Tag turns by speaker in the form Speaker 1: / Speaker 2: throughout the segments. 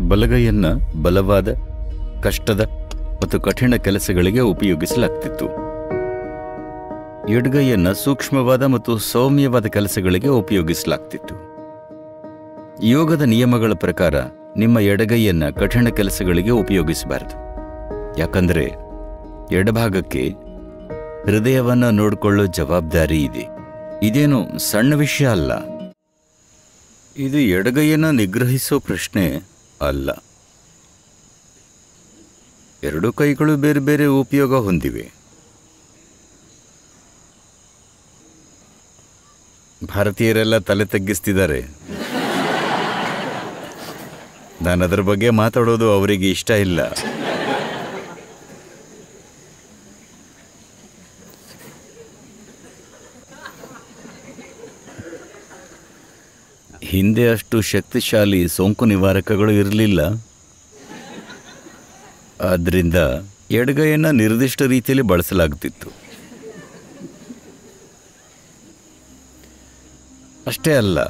Speaker 1: ಬಲಗೈಯನ್ನ ಬಲವಾದ ಕಷ್ಟದ ಮತ್ತು ಕಠಿಣ ಕೆಲಸಗಳಿಗೆ ಉಪಯೋಗಿಸಲಾಗ್ತಿತ್ತು ಎಡಗೈಯನ್ನ ಸೂಕ್ಷ್ಮವಾದ ಮತ್ತು ಸೌಮ್ಯವಾದ ಕೆಲಸಗಳಿಗೆ ಉಪಯೋಗಿಸಲಾಗ್ತಿತ್ತು ಯೋಗದ ನಿಯಮಗಳ ಪ್ರಕಾರ ನಿಮ್ಮ ಎಡಗೈಯನ್ನ ಕಠಿಣ ಕೆಲಸಗಳಿಗೆ ಉಪಯೋಗಿಸಬಾರದು ಯಾಕಂದ್ರೆ ಎಡಭಾಗಕ್ಕೆ ಹೃದಯವನ್ನ ನೋಡಿಕೊಳ್ಳೋ ಜವಾಬ್ದಾರಿ ಇದೆ ಇದೇನು ಸಣ್ಣ ವಿಷಯ ಅಲ್ಲ ಇದು ಎಡಗೈಯನ್ನ ನಿಗ್ರಹಿಸೋ ಪ್ರಶ್ನೆ ಅಲ್ಲ ಎರಡು ಕೈಗಳು ಬೇರೆ ಬೇರೆ ಉಪಯೋಗ ಹೊಂದಿವೆ ಭಾರತೀಯರೆಲ್ಲ ತಲೆ ತಗ್ಗಿಸ್ತಿದ್ದಾರೆ ನಾನು ಅದರ ಬಗ್ಗೆ ಮಾತಾಡೋದು ಅವರಿಗೆ ಇಷ್ಟ ಇಲ್ಲ ಹಿಂದೆ ಅಷ್ಟು ಶಕ್ತಿಶಾಲಿ ಸೋಂಕು ನಿವಾರಕಗಳು ಇರಲಿಲ್ಲ ಆದ್ದರಿಂದ ಎಡಗೈಯನ್ನ ನಿರ್ದಿಷ್ಟ ರೀತಿಯಲ್ಲಿ ಬಳಸಲಾಗುತ್ತಿತ್ತು ಅಷ್ಟೇ ಅಲ್ಲ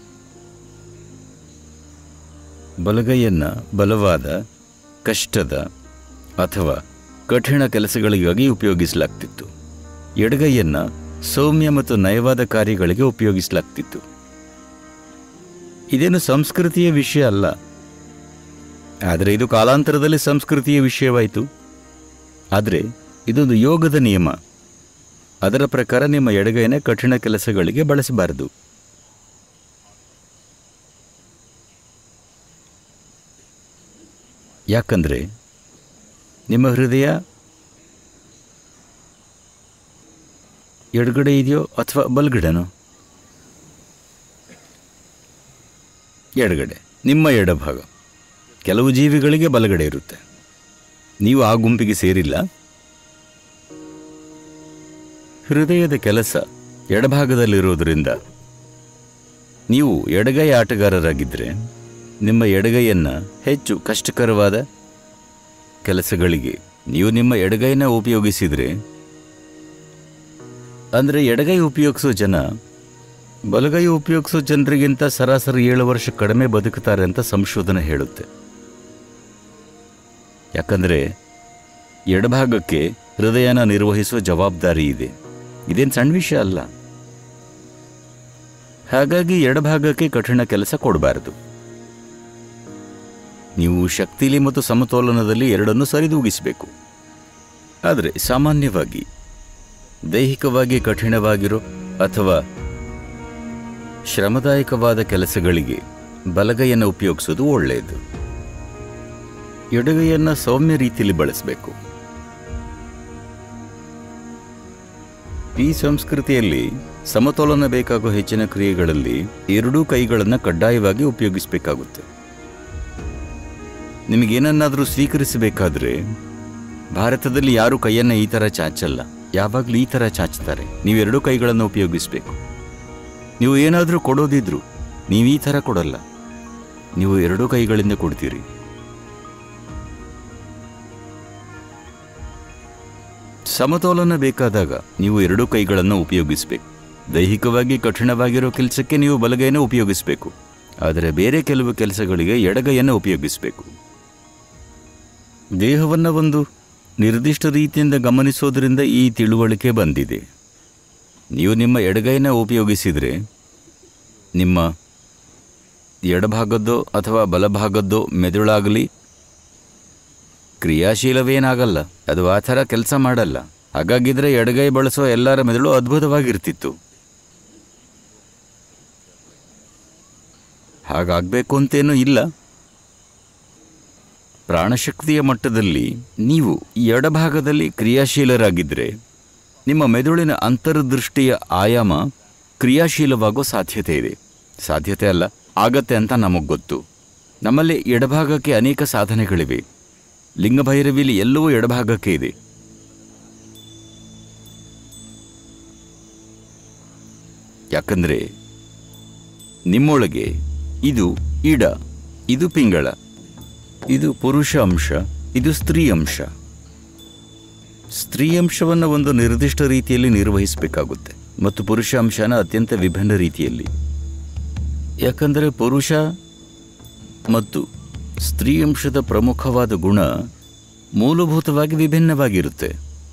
Speaker 1: ಬಲಗೈಯನ್ನ ಬಲವಾದ ಕಷ್ಟದ ಅಥವಾ ಕಠಿಣ ಕೆಲಸಗಳಿಗಾಗಿ ಉಪಯೋಗಿಸಲಾಗ್ತಿತ್ತು ಎಡಗೈಯನ್ನ ಸೌಮ್ಯ ಮತ್ತು ನಯವಾದ ಕಾರ್ಯಗಳಿಗೆ ಉಪಯೋಗಿಸಲಾಗ್ತಿತ್ತು ಇದೇನು ಸಂಸ್ಕೃತಿಯ ವಿಷಯ ಅಲ್ಲ ಆದರೆ ಇದು ಕಾಲಾಂತರದಲ್ಲಿ ಸಂಸ್ಕೃತಿಯ ವಿಷಯವಾಯಿತು ಆದರೆ ಇದೊಂದು ಯೋಗದ ನಿಯಮ ಅದರ ಪ್ರಕಾರ ನಿಮ್ಮ ಎಡಗೈನ ಕಠಿಣ ಕೆಲಸಗಳಿಗೆ ಬಳಸಬಾರದು ಯಾಕಂದ್ರೆ ನಿಮ್ಮ ಹೃದಯ ಎಡಗಡೆ ಇದೆಯೋ ಅಥವಾ ಬಲಗಡೆನೋ ಎಡಗಡೆ ನಿಮ್ಮ ಎಡಭಾಗ ಕೆಲವು ಜೀವಿಗಳಿಗೆ ಬಲಗಡೆ ಇರುತ್ತೆ ನೀವು ಆ ಗುಂಪಿಗೆ ಸೇರಿಲ್ಲ ಹೃದಯದ ಕೆಲಸ ಎಡಭಾಗದಲ್ಲಿರೋದ್ರಿಂದ ನೀವು ಎಡಗೈ ಆಟಗಾರರಾಗಿದ್ದರೆ ನಿಮ್ಮ ಎಡಗೈಯನ್ನ ಹೆಚ್ಚು ಕಷ್ಟಕರವಾದ ಕೆಲಸಗಳಿಗೆ ನೀವು ನಿಮ್ಮ ಎಡಗೈನ ಉಪಯೋಗಿಸಿದರೆ ಅಂದರೆ ಎಡಗೈ ಉಪಯೋಗಿಸೋ ಜನ ಬಲಗೈ ಉಪಯೋಗಿಸೋ ಜನರಿಗಿಂತ ಸರಾಸರಿ ಏಳು ವರ್ಷ ಕಡಿಮೆ ಬದುಕುತ್ತಾರೆ ಅಂತ ಸಂಶೋಧನೆ ಹೇಳುತ್ತೆ ಯಾಕಂದರೆ ಎಡಭಾಗಕ್ಕೆ ಹೃದಯನ ನಿರ್ವಹಿಸುವ ಜವಾಬ್ದಾರಿ ಇದೆ ಇದೇನು ಸಣ್ಣ ವಿಷಯ ಅಲ್ಲ ಹಾಗಾಗಿ ಎಡಭಾಗಕ್ಕೆ ಕಠಿಣ ಕೆಲಸ ಕೊಡಬಾರದು ನೀವು ಶಕ್ತಿಲಿ ಮತ್ತು ಸಮತೋಲನದಲ್ಲಿ ಎರಡನ್ನೂ ಸರಿದೂಗಿಸಬೇಕು ಆದರೆ ಸಾಮಾನ್ಯವಾಗಿ ದೈಹಿಕವಾಗಿ ಕಠಿಣವಾಗಿರೋ ಅಥವಾ ಶ್ರಮದಾಯಕವಾದ ಕೆಲಸಗಳಿಗೆ ಬಲಗೈಯನ್ನು ಉಪಯೋಗಿಸೋದು ಒಳ್ಳೆಯದು ಎಡಗೈಯನ್ನು ಸೌಮ್ಯ ರೀತಿಯಲ್ಲಿ ಬಳಸಬೇಕು ಈ ಸಂಸ್ಕೃತಿಯಲ್ಲಿ ಸಮತೋಲನ ಬೇಕಾಗೋ ಹೆಚ್ಚಿನ ಕ್ರಿಯೆಗಳಲ್ಲಿ ಎರಡೂ ಕೈಗಳನ್ನು ಕಡ್ಡಾಯವಾಗಿ ಉಪಯೋಗಿಸಬೇಕಾಗುತ್ತೆ ನಿಮಗೇನನ್ನಾದರೂ ಸ್ವೀಕರಿಸಬೇಕಾದ್ರೆ ಭಾರತದಲ್ಲಿ ಯಾರು ಕೈಯನ್ನು ಈ ಥರ ಚಾಚಲ್ಲ ಯಾವಾಗಲೂ ಈ ಥರ ಚಾಚ್ತಾರೆ ನೀವು ಎರಡೂ ಕೈಗಳನ್ನು ಉಪಯೋಗಿಸಬೇಕು ನೀವು ಏನಾದರೂ ಕೊಡೋದಿದ್ರು ನೀವು ಈ ಥರ ಕೊಡಲ್ಲ ನೀವು ಎರಡೂ ಕೈಗಳಿಂದ ಕೊಡ್ತೀರಿ ಸಮತೋಲನ ಬೇಕಾದಾಗ ನೀವು ಎರಡೂ ಕೈಗಳನ್ನು ಉಪಯೋಗಿಸಬೇಕು ದೈಹಿಕವಾಗಿ ಕಠಿಣವಾಗಿರೋ ಕೆಲಸಕ್ಕೆ ನೀವು ಬಲಗೈಯನ್ನು ಉಪಯೋಗಿಸಬೇಕು ಆದರೆ ಬೇರೆ ಕೆಲವು ಕೆಲಸಗಳಿಗೆ ಎಡಗೈಯನ್ನು ಉಪಯೋಗಿಸಬೇಕು ದೇಹವನ್ನು ಒಂದು ನಿರ್ದಿಷ್ಟ ರೀತಿಯಿಂದ ಗಮನಿಸೋದ್ರಿಂದ ಈ ತಿಳುವಳಿಕೆ ಬಂದಿದೆ ನೀವು ನಿಮ್ಮ ಎಡಗೈನ ಉಪಯೋಗಿಸಿದರೆ ನಿಮ್ಮ ಎಡಭಾಗದ್ದೋ ಅಥವಾ ಬಲಭಾಗದ್ದೋ ಮೆದುಳಾಗಲಿ ಕ್ರಿಯಾಶೀಲವೇನಾಗಲ್ಲ ಅದು ಆ ಥರ ಕೆಲಸ ಮಾಡಲ್ಲ ಹಾಗಾಗಿದ್ರೆ ಎಡಗೈ ಬಳಸುವ ಎಲ್ಲರ ಮೆದುಳು ಅದ್ಭುತವಾಗಿರ್ತಿತ್ತು ಹಾಗಾಗಬೇಕು ಅಂತೇನೂ ಇಲ್ಲ ಪ್ರಾಣಶಕ್ತಿಯ ಮಟ್ಟದಲ್ಲಿ ನೀವು ಎಡಭಾಗದಲ್ಲಿ ಕ್ರಿಯಾಶೀಲರಾಗಿದ್ದರೆ ನಿಮ್ಮ ಮೆದುಳಿನ ಅಂತರ್ದೃಷ್ಟಿಯ ಆಯಾಮ ಕ್ರಿಯಾಶೀಲವಾಗೋ ಸಾಧ್ಯತೆ ಇದೆ ಸಾಧ್ಯತೆ ಅಲ್ಲ ಆಗತ್ತೆ ಅಂತ ನಮಗೆ ಗೊತ್ತು ನಮ್ಮಲ್ಲಿ ಎಡಭಾಗಕ್ಕೆ ಅನೇಕ ಸಾಧನೆಗಳಿವೆ ಲಿಂಗಭೈರವಿಲಿ ಎಲ್ಲವೂ ಎಡಭಾಗಕ್ಕೆ ಇದೆ ಯಾಕಂದ್ರೆ ನಿಮ್ಮೊಳಗೆ ಇದು ಇಡ ಇದು ಪಿಂಗಳ ಇದು ಪುರುಷ ಅಂಶ ಇದು ಸ್ತ್ರೀ ಅಂಶ ಸ್ತ್ರೀ ಅಂಶವನ್ನು ಒಂದು ನಿರ್ದಿಷ್ಟ ರೀತಿಯಲ್ಲಿ ನಿರ್ವಹಿಸಬೇಕಾಗುತ್ತೆ ಮತ್ತು ಪುರುಷ ಅಂಶನ ಅತ್ಯಂತ ವಿಭಿನ್ನ ರೀತಿಯಲ್ಲಿ ಯಾಕಂದರೆ ಪುರುಷ ಮತ್ತು ಸ್ತ್ರೀ ಅಂಶದ ಪ್ರಮುಖವಾದ ಗುಣ ಮೂಲಭೂತವಾಗಿ ವಿಭಿನ್ನವಾಗಿರುತ್ತೆ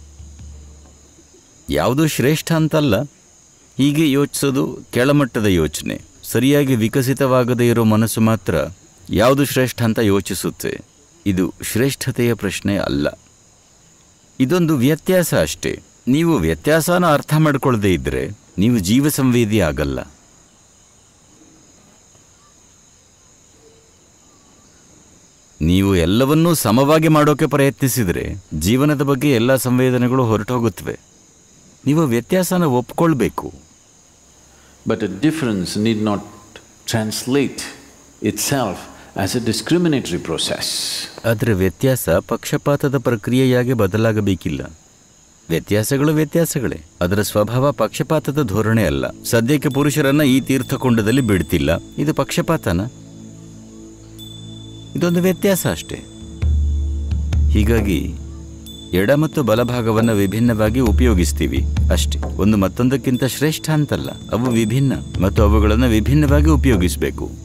Speaker 1: ಯಾವುದು ಶ್ರೇಷ್ಠ ಅಂತಲ್ಲ ಹೀಗೆ ಯೋಚಿಸೋದು ಕೆಳಮಟ್ಟದ ಯೋಚನೆ ಸರಿಯಾಗಿ ವಿಕಸಿತವಾಗದೇ ಇರೋ ಮನಸ್ಸು ಮಾತ್ರ ಯಾವುದು ಶ್ರೇಷ್ಠ ಅಂತ ಯೋಚಿಸುತ್ತೆ ಇದು ಶ್ರೇಷ್ಠತೆಯ ಪ್ರಶ್ನೆ ಅಲ್ಲ ಇದೊಂದು ವ್ಯತ್ಯಾಸ ಅಷ್ಟೇ ನೀವು ವ್ಯತ್ಯಾಸನ ಅರ್ಥ ಮಾಡ್ಕೊಳ್ಳದೆ ಇದ್ದರೆ ನೀವು ಜೀವ ಸಂವೇದಿ ಆಗಲ್ಲ ನೀವು ಎಲ್ಲವನ್ನೂ ಸಮವಾಗಿ ಮಾಡೋಕೆ ಪ್ರಯತ್ನಿಸಿದರೆ ಜೀವನದ ಬಗ್ಗೆ ಎಲ್ಲ ಸಂವೇದನೆಗಳು ಹೊರಟೋಗುತ್ತವೆ ನೀವು ವ್ಯತ್ಯಾಸನ ಒಪ್ಕೊಳ್ಬೇಕು
Speaker 2: But a difference need not translate itself as a discriminatory process.
Speaker 1: ಆದರೆ ವ್ಯತ್ಯಾಸ ಪಕ್ಷಪಾತದ ಪ್ರಕ್ರಿಯೆಯಾಗಿ ಬದಲಾಗಬೇಕಿಲ್ಲ ವ್ಯತ್ಯಾಸಗಳು ವ್ಯತ್ಯಾಸಗಳೇ ಅದರ ಸ್ವಭಾವ ಪಕ್ಷಪಾತದ ಧೋರಣೆ ಅಲ್ಲ ಸದ್ಯಕ್ಕೆ ಪುರುಷರನ್ನ ಈ ತೀರ್ಥಕೊಂಡದಲ್ಲಿ ಬಿಡ್ತಿಲ್ಲ ಇದು ಪಕ್ಷಪಾತನ ಇದೊಂದು ವ್ಯತ್ಯಾಸ ಅಷ್ಟೇ ಹೀಗಾಗಿ ಎಡ ಮತ್ತು ಬಲಭಾಗವನ್ನು ವಿಭಿನ್ನವಾಗಿ ಉಪಯೋಗಿಸ್ತೀವಿ ಅಷ್ಟೇ ಒಂದು ಮತ್ತೊಂದಕ್ಕಿಂತ ಶ್ರೇಷ್ಠ ಅಂತಲ್ಲ ಅವು ವಿಭಿನ್ನ ಮತ್ತು ಅವುಗಳನ್ನು ವಿಭಿನ್ನವಾಗಿ ಉಪಯೋಗಿಸಬೇಕು